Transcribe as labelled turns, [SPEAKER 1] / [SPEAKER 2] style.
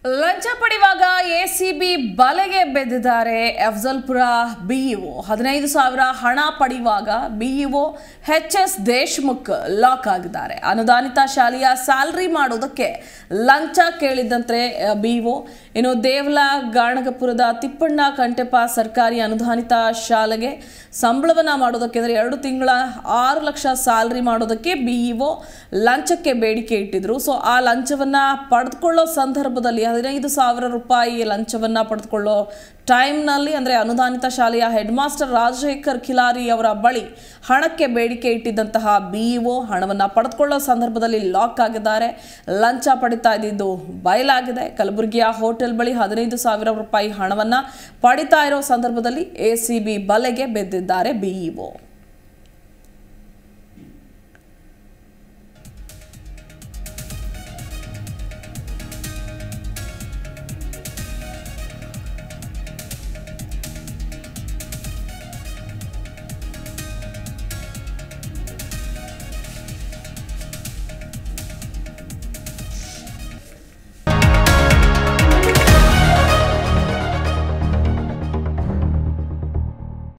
[SPEAKER 1] ಲಂಚ ಪಡೆಯುವಾಗ ಎಸಿಬಿ ಬಲೆಗೆ ಬೆದ್ದಿದ್ದಾರೆ ಅಫ್ಜಲ್ಪುರ ಬಿಇಒ ಹದಿನೈದು ಸಾವಿರ ಹಣ ಪಡೆಯುವಾಗ BEO H S Deshmukh lock ಆಗಿದ್ದಾರೆ ಅನುದಾನಿತ ಶಾಲೆಯ ಸ್ಯಾಲ್ರಿ ಮಾಡೋದಕ್ಕೆ ಲಂಚ ಕೇಳಿದ್ದಂತೆ ಬಿಇಒ ಇನ್ನು ದೇವಲ ಗಾಣಗಪುರದ ತಿಪ್ಪಣ್ಣ ಕಂಟೆಪ್ಪ ಸರ್ಕಾರಿ ಅನುದಾನಿತ ಶಾಲೆಗೆ ಸಂಬಳವನ್ನ ಮಾಡೋದಕ್ಕೆ ಅಂದರೆ ಎರಡು ತಿಂಗಳ ಆರು ಲಕ್ಷ ಸ್ಯಾಲ್ರಿ ಮಾಡೋದಕ್ಕೆ ಬಿಇಒ ಲಂಚಕ್ಕೆ ಬೇಡಿಕೆ ಇಟ್ಟಿದ್ರು ಸೊ ಆ ಲಂಚವನ್ನ ಪಡೆದುಕೊಳ್ಳೋ ಸಂದರ್ಭದಲ್ಲಿ ಹದಿನೈದು ಸಾವಿರ ರೂಪಾಯಿ ಲಂಚವನ್ನ ಪಡೆದುಕೊಳ್ಳೋ ಟೈಮ್ನಲ್ಲಿ ಅಂದರೆ ಅನುದಾನಿತ ಶಾಲೆಯ ಹೆಡ್ ಮಾಸ್ಟರ್ ರಾಜಶೇಖರ್ ಖಿಲಾರಿ ಅವರ ಬಳಿ ಹಣಕ್ಕೆ ಬೇಡಿಕೆ ಇಟ್ಟಿದ್ದಂತಹ ಬಿಇಒ ಹಣವನ್ನು ಪಡೆದುಕೊಳ್ಳೋ ಸಂದರ್ಭದಲ್ಲಿ ಲಾಕ್ ಆಗಿದ್ದಾರೆ ಲಂಚ ಪಡಿತಾ ಇದ್ದಿದ್ದು ಬಯಲಾಗಿದೆ ಕಲಬುರಗಿಯ ಹೋಟೆಲ್ ಬಳಿ ಹದಿನೈದು ಸಾವಿರ ರೂಪಾಯಿ ಹಣವನ್ನು ಪಡಿತಾ ಇರೋ ಸಂದರ್ಭದಲ್ಲಿ ಎಸಿಬಿ ಬಲೆಗೆ ಬೆದ್ದಿದ್ದಾರೆ ಬಿಇಒ